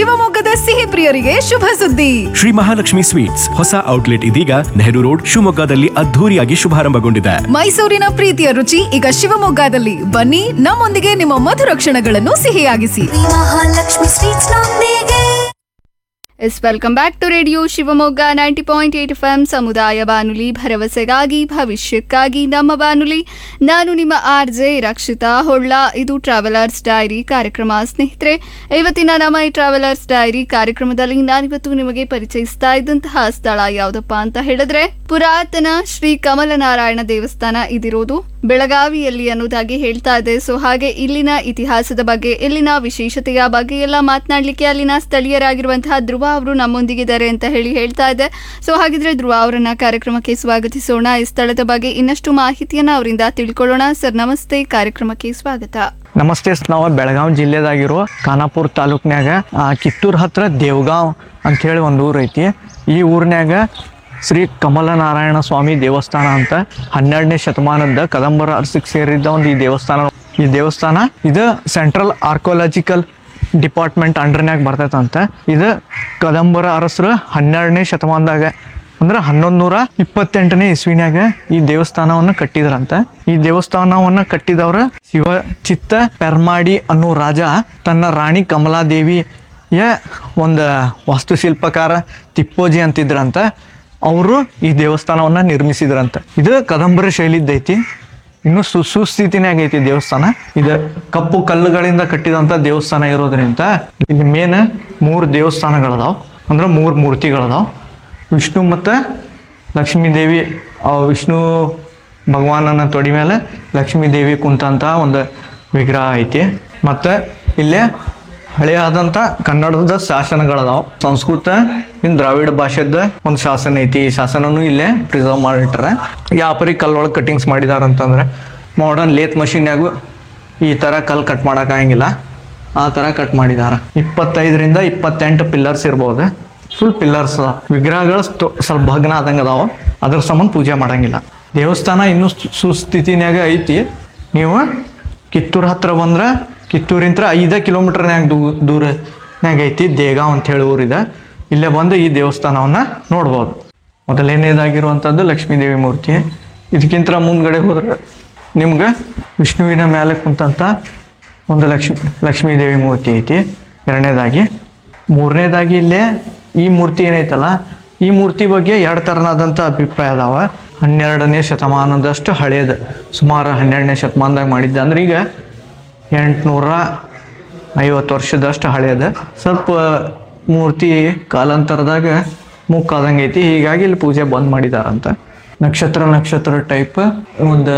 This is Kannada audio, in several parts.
ಶಿವಮೊಗ್ಗದ ಸಿಹಿ ಪ್ರಿಯರಿಗೆ ಶುಭ ಸುದ್ದಿ ಶ್ರೀ ಮಹಾಲಕ್ಷ್ಮಿ ಸ್ವೀಟ್ಸ್ ಹೊಸ ಔಟ್ಲೆಟ್ ಇದೀಗ ನೆಹರು ರೋಡ್ ಶಿವಮೊಗ್ಗದಲ್ಲಿ ಅದ್ಧೂರಿಯಾಗಿ ಶುಭಾರಂಭಗೊಂಡಿದೆ ಮೈಸೂರಿನ ಪ್ರೀತಿಯ ರುಚಿ ಈಗ ಶಿವಮೊಗ್ಗದಲ್ಲಿ ಬನ್ನಿ ನಮ್ಮೊಂದಿಗೆ ನಿಮ್ಮ ಮಧುರ ಕ್ಷಣಗಳನ್ನು ಸಿಹಿಯಾಗಿಸಿ ಮಹಾಲಕ್ಷ್ಮಿ ಸ್ವೀಟ್ಸ್ ನೊಂದಿಗೆ yes welcome back to radio Shivamogga ninety point eight F M ಸಮುದಾಯ ಬಾನುಲಿ ಭರವಸೆಗಾಗಿ ಭವಿಷ್ಯಕ್ಕಾಗಿ ನಮ್ಮ ಬಾನುಲಿ ನಾನು ನಿಮ್ಮ ಆರ್ ಜೆ ರಕ್ಷಿತಾ ಹೊಳ್ಳ ಇದು ಟ್ರಾವೆಲರ್ಸ್ ಡೈರಿ ಕಾರ್ಯಕ್ರಮ ಸ್ನೇಹಿತರೆ ಇವತ್ತಿನ ನಮ್ಮ ಈ ಟ್ರಾವೆಲರ್ಸ್ ಡೈರಿ ಕಾರ್ಯಕ್ರಮದಲ್ಲಿ ನಾನಿವತ್ತು ನಿಮಗೆ ಪರಿಚಯಿಸ್ತಾ ಇದ್ದಂತಹ ಸ್ಥಳ ಯಾವುದಪ್ಪ ಅಂತ ಹೇಳಿದ್ರೆ ಪುರಾತನ ಶ್ರೀ ಕಮಲನಾರಾಯಣ ದೇವಸ್ಥಾನ ಇದಿರೋದು ಬೆಳಗಾವಿಯಲ್ಲಿ ಅನ್ನೋದಾಗಿ ಹೇಳ್ತಾ ಇದೆ ಸೊ ಹಾಗೆ ಇಲ್ಲಿನ ಇತಿಹಾಸದ ಬಗ್ಗೆ ಇಲ್ಲಿನ ವಿಶೇಷತೆಯ ಬಗ್ಗೆ ಎಲ್ಲ ಮಾತನಾಡಲಿಕ್ಕೆ ಅಲ್ಲಿನ ಸ್ಥಳೀಯರಾಗಿರುವಂತಹ ಧ್ರುವ ಅವರು ನಮ್ಮೊಂದಿಗಿದ್ದಾರೆ ಅಂತ ಹೇಳಿ ಹೇಳ್ತಾ ಇದೆ ಸೊ ಹಾಗಿದ್ರೆ ಧ್ರುವ ಅವರನ್ನ ಕಾರ್ಯಕ್ರಮಕ್ಕೆ ಸ್ವಾಗತಿಸೋಣ ಈ ಸ್ಥಳದ ಬಗ್ಗೆ ಇನ್ನಷ್ಟು ಮಾಹಿತಿಯನ್ನ ಅವರಿಂದ ತಿಳ್ಕೊಳ್ಳೋಣ ಸರ್ ನಮಸ್ತೆ ಕಾರ್ಯಕ್ರಮಕ್ಕೆ ಸ್ವಾಗತ ನಮಸ್ತೆ ನಾವು ಬೆಳಗಾವಿ ಜಿಲ್ಲೆದಾಗಿರೋ ಖಾನಾಪುರ ತಾಲೂಕ್ನ್ಯಾಗ ಆ, ಕಿತ್ತೂರ್ ಹತ್ರ ದೇವಗಾಂವ್ ಅಂಥೇಳಿ ಒಂದು ಊರು ಐತಿ ಈ ಊರಿನ್ಯಾಗ ಶ್ರೀ ಕಮಲನಾರಾಯಣ ಸ್ವಾಮಿ ದೇವಸ್ಥಾನ ಅಂತ ಹನ್ನೆರಡನೇ ಶತಮಾನದ ಕದಂಬರ ಅರಸಿಗೆ ಸೇರಿದ್ದ ಒಂದು ಈ ದೇವಸ್ಥಾನ ಈ ದೇವಸ್ಥಾನ ಇದು ಸೆಂಟ್ರಲ್ ಆರ್ಕೋಲಾಜಿಕಲ್ ಡಿಪಾರ್ಟ್ಮೆಂಟ್ ಅಂಡರ್ನ್ಯಾಗ ಬರ್ತೈತಂತ ಇದು ಕದಂಬರ ಅರಸರು ಹನ್ನೆರಡನೇ ಶತಮಾನದಾಗ ಅಂದ್ರೆ ಹನ್ನೊಂದು ನೂರ ಇಪ್ಪತ್ತೆಂಟನೇ ಇಸ್ವಿನ್ಯಾಗ ಈ ದೇವಸ್ಥಾನವನ್ನು ಕಟ್ಟಿದ್ರಂತ ಈ ದೇವಸ್ಥಾನವನ್ನ ಕಟ್ಟಿದವ್ರ ಶಿವ ಚಿತ್ತ ಪೆರ್ಮಾಡಿ ಅನ್ನೋ ರಾಜ ತನ್ನ ರಾಣಿ ಕಮಲಾದೇವಿಯ ಒಂದು ವಾಸ್ತುಶಿಲ್ಪಕಾರ ತಿಪ್ಪೋಜಿ ಅಂತಿದ್ರಂತ ಅವರು ಈ ದೇವಸ್ಥಾನವನ್ನ ನಿರ್ಮಿಸಿದ್ರಂತ ಇದು ಕದಂಬರ ಶೈಲಿದ್ದೈತಿ ಇನ್ನು ಸು ಸುಸ್ಥಿತಿನಾಗ ಐತಿ ದೇವಸ್ಥಾನ ಇದು ಕಪ್ಪು ಕಲ್ಲುಗಳಿಂದ ಕಟ್ಟಿದಂತ ದೇವಸ್ಥಾನ ಇರೋದ್ರಿಂದ ಇಲ್ಲಿ ಮೇನ್ ಮೂರು ದೇವಸ್ಥಾನಗಳದಾವ್ ಅಂದ್ರೆ ಮೂರು ಮೂರ್ತಿಗಳದಾವ್ ವಿಷ್ಣು ಮತ್ತು ಲಕ್ಷ್ಮೀ ದೇವಿ ಆ ವಿಷ್ಣು ಭಗವಾನನ ತೊಡಿ ಮೇಲೆ ಲಕ್ಷ್ಮೀ ದೇವಿ ಕುಂತಂತ ಒಂದು ವಿಗ್ರಹ ಐತಿ ಮತ್ತು ಇಲ್ಲೇ ಹಳೆಯಾದಂಥ ಕನ್ನಡದ ಶಾಸನಗಳದಾವ ಸಂಸ್ಕೃತ ಇನ್ ದ್ರಾವಿಡ ಭಾಷೆದ ಒಂದು ಶಾಸನ ಐತಿ ಈ ಶಾಸನನು ಇಲ್ಲೇ ಪ್ರಿಸರ್ವ್ ಮಾಡಿಟ್ಟಾರೆ ಯಾವ ಪರಿ ಕಲ್ಲೊಳಗೆ ಕಟ್ಟಿಂಗ್ಸ್ ಮಾಡಿದಾರ ಅಂತಂದ್ರೆ ಮಾಡರ್ನ್ ಲೇತ್ ಮಷೀನ್ಯಾಗು ಈ ಥರ ಕಲ್ಲು ಕಟ್ ಮಾಡೋಕ್ಕಾಗಂಗಿಲ್ಲ ಆ ಥರ ಕಟ್ ಮಾಡಿದಾರ ಇಪ್ಪತ್ತೈದರಿಂದ ಇಪ್ಪತ್ತೆಂಟು ಪಿಲ್ಲರ್ಸ್ ಇರ್ಬೋದು ಫುಲ್ ಪಿಲ್ಲರ್ಸ್ ವಿಗ್ರಹಗಳು ಸ್ಟೊ- ಸ್ವಲ್ಪ ಭಗ್ನ ಆದಂಗೆ ಅದಾವ ಅದ್ರ ಸಂಬಂಧ ಪೂಜೆ ಮಾಡಂಗಿಲ್ಲ ದೇವಸ್ಥಾನ ಇನ್ನೂ ಸು- ಸುಸ್ಥಿತಿನ್ಯಾಗ ಐತಿ ನೀವು ಕಿತ್ತೂರ್ ಹತ್ರ ಬಂದ್ರೆ ಕಿತ್ತೂರಿಂತ್ರ ಐದು ಕಿಲೋಮೀಟರ್ನ್ಯಾಗ ದೂ ದೂರನ್ಯಾಗ ಐತಿ ದೇಗಾಂವ್ ಅಂತ ಹೇಳಿ ಊರಿದೆ ಇಲ್ಲೇ ಬಂದು ಈ ದೇವಸ್ಥಾನವನ್ನ ನೋಡ್ಬೋದು ಮೊದಲನೇದಾಗಿರುವಂಥದ್ದು ಲಕ್ಷ್ಮೀ ದೇವಿ ಮೂರ್ತಿ ಇದಕ್ಕಿಂತ ಮುಂದ್ಗಡೆ ಹೋದ್ರೆ ನಿಮ್ಗೆ ವಿಷ್ಣುವಿನ ಮೇಲೆ ಕುಂತಂತ ಒಂದು ಲಕ್ಷ್ಮಿ ಲಕ್ಷ್ಮೀ ದೇವಿ ಮೂರ್ತಿ ಐತಿ ಎರಡನೇದಾಗಿ ಮೂರನೇದಾಗಿ ಇಲ್ಲೇ ಈ ಮೂರ್ತಿ ಏನೈತಲ್ಲ ಈ ಮೂರ್ತಿ ಬಗ್ಗೆ ಎರಡು ಥರನಾದಂಥ ಅಭಿಪ್ರಾಯ ಅದಾವ ಹನ್ನೆರಡನೇ ಶತಮಾನದಷ್ಟು ಹಳೇದು ಸುಮಾರು ಹನ್ನೆರಡನೇ ಶತಮಾನದಾಗ ಮಾಡಿದ್ದೆ ಅಂದ್ರೆ ಈಗ ಎಂಟುನೂರ ಐವತ್ತು ವರ್ಷದಷ್ಟು ಹಳೇದು ಸ್ವಲ್ಪ ಮೂರ್ತಿ ಕಾಲಾಂತರದಾಗ ಮುಕ್ಕಾದಂಗೆ ಐತಿ ಹೀಗಾಗಿ ಇಲ್ಲಿ ಪೂಜೆ ಬಂದ್ ಮಾಡಿದಾರಂತ ನಕ್ಷತ್ರ ನಕ್ಷತ್ರ ಟೈಪ್ ಒಂದು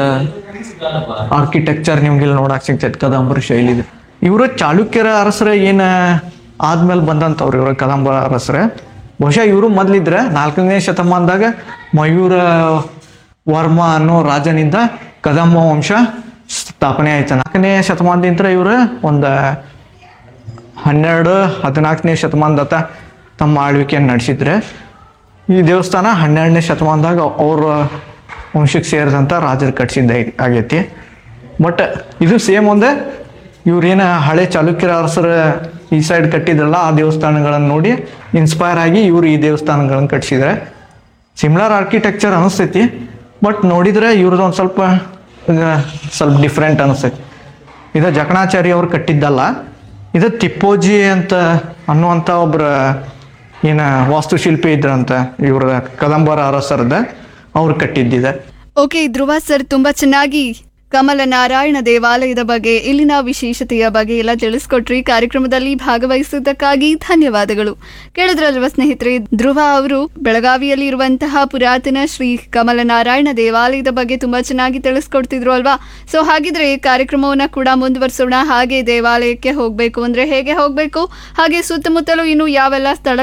ಆರ್ಕಿಟೆಕ್ಚರ್ ನಿಮ್ಗೆ ಇಲ್ಲಿ ನೋಡಕ್ ಸಿಗ್ತೈತೆ ಕದಂಬರ ಶೈಲಿದು ಇವರು ಚಾಲುಕ್ಯರ ಅರಸರ ಏನ ಆದ್ಮೇಲೆ ಬಂದಂಥವ್ರು ಇವರು ಕದಂಬರ ಅರಸರ ಬಹುಶಃ ಇವರು ಮೊದ್ಲಿದ್ರೆ ನಾಲ್ಕನೇ ಶತಮಾನದಾಗ ಮಯೂರ ವರ್ಮ ಅನ್ನೋ ರಾಜನಿಂದ ಕದಂಬ ವಂಶ ಸ್ಥಾಪನೆ ಆಯ್ತು ನಾಲ್ಕನೇ ಶತಮಾನದಿಂದ ಇವರು ಒಂದು ಹನ್ನೆರಡು ಹದಿನಾಲ್ಕನೇ ಶತಮಾನದತ್ತ ತಮ್ಮ ಆಳ್ವಿಕೆಯನ್ನು ನಡೆಸಿದ್ರೆ ಈ ದೇವಸ್ಥಾನ ಹನ್ನೆರಡನೇ ಶತಮಾನದಾಗ ಅವ್ರ ವಂಶಕ್ಕೆ ಸೇರಿದಂಥ ರಾಜರು ಕಟ್ಸಿದ್ದ ಆಗೈತಿ ಬಟ್ ಇದು ಸೇಮ್ ಒಂದೇ ಇವ್ರೇನು ಹಳೆ ಚಾಲುಕ್ಯರ ಅರಸರ ಈ ಸೈಡ್ ಕಟ್ಟಿದ್ರಲ್ಲ ಆ ದೇವಸ್ಥಾನಗಳನ್ನು ನೋಡಿ ಇನ್ಸ್ಪೈರ್ ಆಗಿ ಇವರು ಈ ದೇವಸ್ಥಾನಗಳನ್ನು ಕಟ್ಸಿದ್ರೆ ಸಿಮ್ಲರ್ ಆರ್ಕಿಟೆಕ್ಚರ್ ಅನಿಸ್ತೈತಿ ಬಟ್ ನೋಡಿದ್ರೆ ಇವ್ರದ್ದು ಒಂದು ಸ್ವಲ್ಪ ಆ, ಸ್ವಲ್ಪ ಡಿಫ್ರೆಂಟ್ ಅನಿಸ್ತೈತಿ ಇದು ಜಕಣಾಚಾರಿ ಅವ್ರು ಕಟ್ಟಿದ್ದಲ್ಲ ಇದು ತಿಪ್ಪೋಜಿ ಅಂತ ಅನ್ನುವಂಥ ಒಬ್ಬರ ಏನ ವಾಸ್ತುಶಿಲ್ಪಿ ಇದ್ರಂತ ಇವ್ರ ಕದಂಬರ ಅರಸರದ ಅವ್ರು ಕಟ್ಟಿದ್ದಿದೆ ಓಕೆ ಧ್ರುವ ಸರ್ ತುಂಬಾ ಚೆನ್ನಾಗಿ ಕಮಲ ನಾರಾಯಣ ದೇವಾಲಯದ ಬಗ್ಗೆ ಇಲ್ಲಿನ ವಿಶೇಷತೆಯ ಬಗ್ಗೆ ಎಲ್ಲ ತಿಳಿಸ್ಕೊಟ್ರಿ ಕಾರ್ಯಕ್ರಮದಲ್ಲಿ ಭಾಗವಹಿಸಿದ್ದಕ್ಕಾಗಿ ಧನ್ಯವಾದಗಳು ಕೇಳಿದ್ರಲ್ವ ಸ್ನೇಹಿತರೆ ಧ್ರುವ ಅವರು ಬೆಳಗಾವಿಯಲ್ಲಿ ಇರುವಂತಹ ಪುರಾತನ ಶ್ರೀ ಕಮಲ ನಾರಾಯಣ ದೇವಾಲಯದ ಬಗ್ಗೆ ತುಂಬಾ ಚೆನ್ನಾಗಿ ತಿಳಿಸ್ಕೊಡ್ತಿದ್ರು ಅಲ್ವಾ ಸೊ ಹಾಗಿದ್ರೆ ಈ ಕಾರ್ಯಕ್ರಮವನ್ನ ಕೂಡ ಮುಂದುವರಿಸೋಣ ಹಾಗೆ ದೇವಾಲಯಕ್ಕೆ ಹೋಗ್ಬೇಕು ಅಂದ್ರೆ ಹೇಗೆ ಹೋಗ್ಬೇಕು ಹಾಗೆ ಸುತ್ತಮುತ್ತಲೂ ಇನ್ನು ಯಾವೆಲ್ಲ ಸ್ಥಳ